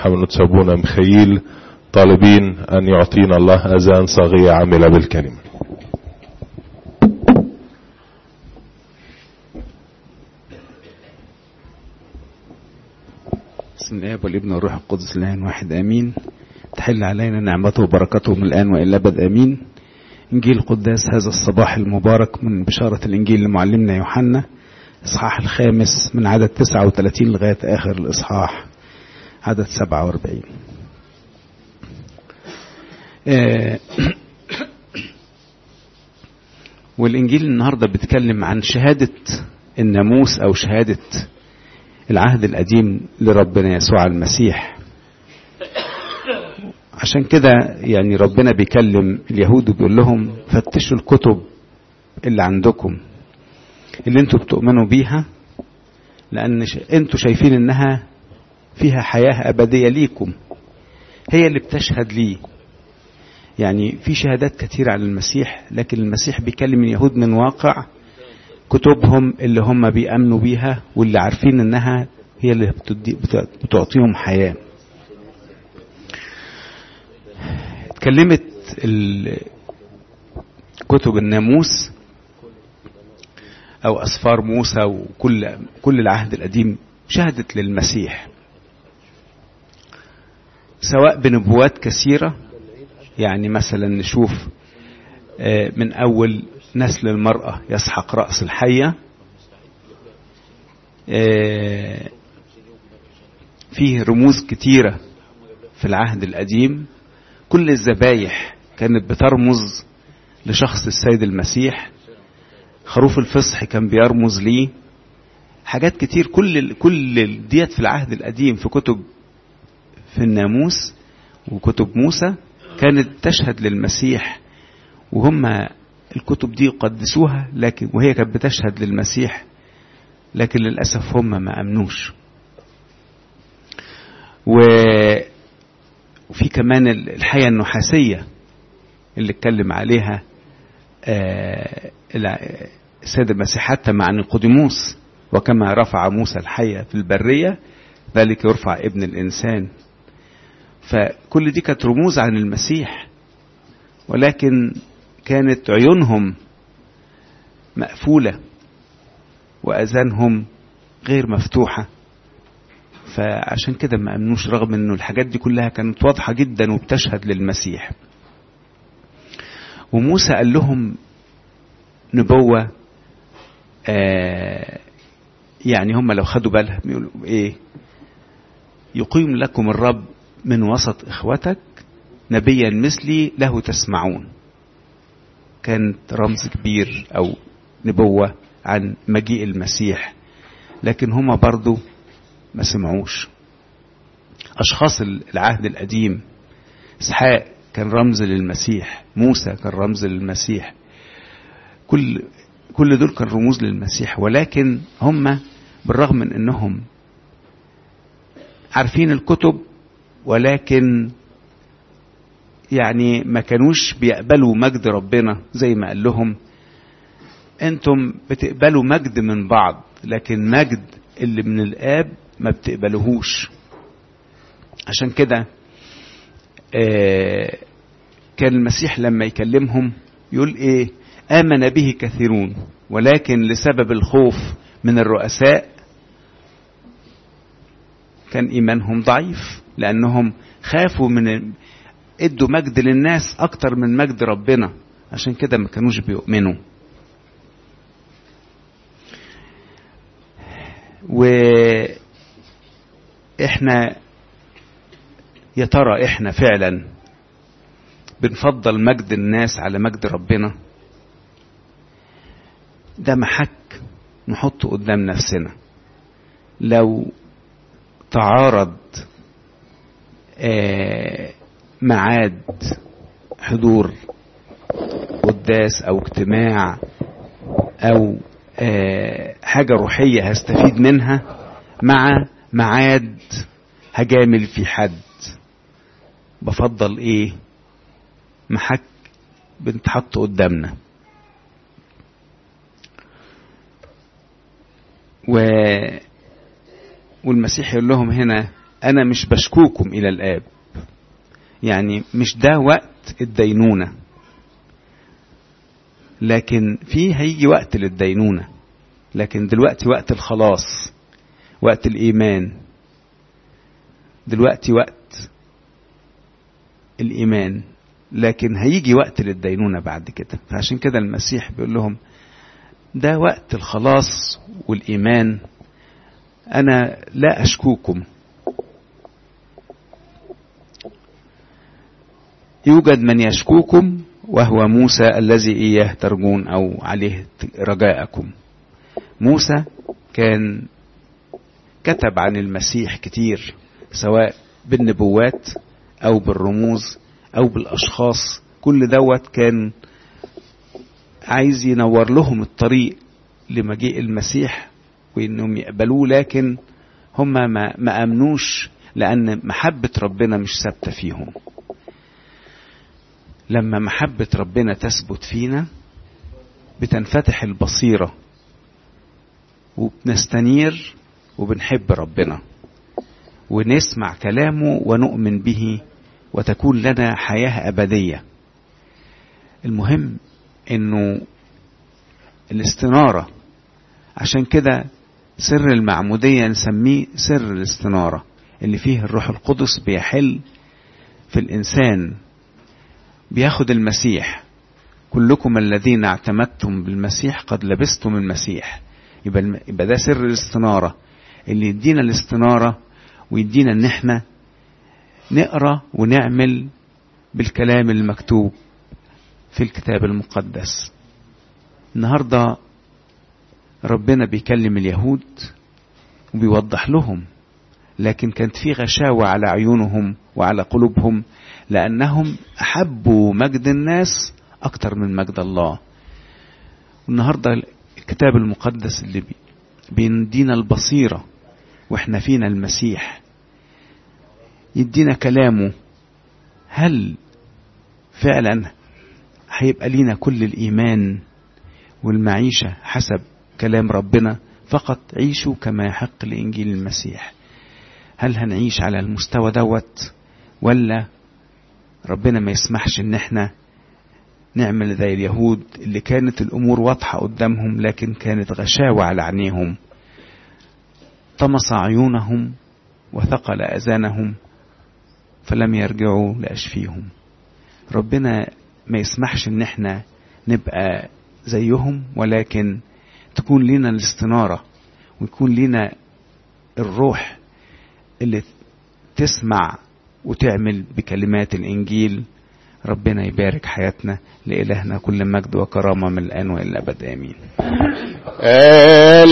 حمل سابونا مخيل طالبين أن يعطينا الله أذان صاغية عاملة بالكلمة بسم الله والابن والروح القدس الآن واحد آمين تحل علينا نعمته وبركته من الآن وإلى أبد آمين إنجيل القداس هذا الصباح المبارك من بشارة الإنجيل لمعلمنا يوحنا إصحاح الخامس من عدد 39 لغاية آخر الإصحاح عدد 47 آه والإنجيل النهاردة بيتكلم عن شهادة الناموس أو شهادة العهد القديم لربنا يسوع المسيح عشان كده يعني ربنا بيكلم اليهود وبيقول لهم فتشوا الكتب اللي عندكم اللي انتوا بتؤمنوا بيها لان انتوا شايفين انها فيها حياة أبدية ليكم هي اللي بتشهد ليه يعني في شهادات كثيرة عن المسيح لكن المسيح بيكلم اليهود من واقع كتبهم اللي هم بيأمنوا بيها واللي عارفين انها هي اللي بتعطيهم حياة اتكلمت كتب الناموس او اسفار موسى وكل كل العهد القديم شهدت للمسيح سواء بنبوات كثيرة يعني مثلا نشوف من اول نسل المرأة يسحق رأس الحية فيه رموز كتيرة في العهد القديم كل الذبايح كانت بترمز لشخص السيد المسيح خروف الفصح كان بيرمز ليه حاجات كتير كل كل ديت في العهد القديم في كتب في الناموس وكتب موسى كانت تشهد للمسيح وهم الكتب دي قدسوها لكن وهي كانت بتشهد للمسيح لكن للأسف هم ما أمنوش و وفي كمان الحياة النحاسية اللي اتكلم عليها السيد المسيح حتى مع نيقوديموس وكما رفع موسى الحية في البرية ذلك يرفع ابن الإنسان فكل دي كانت رموز عن المسيح ولكن كانت عيونهم مقفولة وأذانهم غير مفتوحة فعشان كده ما أمنوش رغم أنه الحاجات دي كلها كانت واضحة جدا وبتشهد للمسيح وموسى قال لهم نبوة آه يعني هم لو خدوا بالهم يقولوا ايه يقيم لكم الرب من وسط اخوتك نبيا مثلي له تسمعون كانت رمز كبير او نبوة عن مجيء المسيح لكن هما برضو ما سمعوش اشخاص العهد القديم اسحاق كان رمز للمسيح موسى كان رمز للمسيح كل كل دول كان رموز للمسيح ولكن هم بالرغم من انهم عارفين الكتب ولكن يعني ما كانوش بيقبلوا مجد ربنا زي ما قال لهم انتم بتقبلوا مجد من بعض لكن مجد اللي من الاب ما بتقبلوهوش عشان كده آه كان المسيح لما يكلمهم يقول ايه امن به كثيرون ولكن لسبب الخوف من الرؤساء كان ايمانهم ضعيف لانهم خافوا من ادوا مجد للناس اكتر من مجد ربنا عشان كده ما كانوش بيؤمنوا واحنا يا ترى احنا فعلا بنفضل مجد الناس على مجد ربنا ده محك نحطه قدام نفسنا لو تعارض ميعاد حضور قداس او اجتماع او حاجة روحية هستفيد منها مع ميعاد هجامل في حد بفضل ايه محك بنتحط قدامنا و والمسيح يقول لهم هنا انا مش بشكوكم الى الاب يعني مش ده وقت الدينونه لكن في هيجي وقت للدينونه لكن دلوقتي وقت الخلاص وقت الايمان دلوقتي وقت الايمان لكن هيجي وقت للدينونه بعد كده فعشان كده المسيح بيقول لهم ده وقت الخلاص والايمان انا لا اشكوكم يوجد من يشكوكم وهو موسى الذي اياه ترجون او عليه رجاءكم موسى كان كتب عن المسيح كتير سواء بالنبوات او بالرموز او بالاشخاص كل دوت كان عايز ينور لهم الطريق لمجيء المسيح وانهم يقبلوه لكن هم ما, ما امنوش لان محبه ربنا مش ثابته فيهم لما محبه ربنا تثبت فينا بتنفتح البصيره وبنستنير وبنحب ربنا ونسمع كلامه ونؤمن به وتكون لنا حياه ابديه المهم انه الاستناره عشان كده سر المعموديه نسميه سر الاستناره اللي فيه الروح القدس بيحل في الانسان بياخد المسيح كلكم الذين اعتمدتم بالمسيح قد لبستم المسيح يبقى يبقى ده سر الاستناره اللي يدينا الاستناره ويدينا ان احنا نقرا ونعمل بالكلام المكتوب في الكتاب المقدس النهارده ربنا بيكلم اليهود وبيوضح لهم لكن كانت في غشاوة على عيونهم وعلى قلوبهم لأنهم أحبوا مجد الناس أكتر من مجد الله النهاردة الكتاب المقدس اللي بيدينا البصيرة وإحنا فينا المسيح يدينا كلامه هل فعلا هيبقى لينا كل الإيمان والمعيشة حسب كلام ربنا فقط عيشوا كما يحق لإنجيل المسيح هل هنعيش على المستوى دوت ولا ربنا ما يسمحش ان احنا نعمل زي اليهود اللي كانت الامور واضحه قدامهم لكن كانت غشاوه على عينيهم طمس عيونهم وثقل اذانهم فلم يرجعوا لاشفيهم ربنا ما يسمحش ان احنا نبقى زيهم ولكن تكون لنا الاستناره ويكون لنا الروح اللي تسمع وتعمل بكلمات الانجيل ربنا يبارك حياتنا لإلهنا كل مجد وكرامة من الآن وإلى الأبد آمين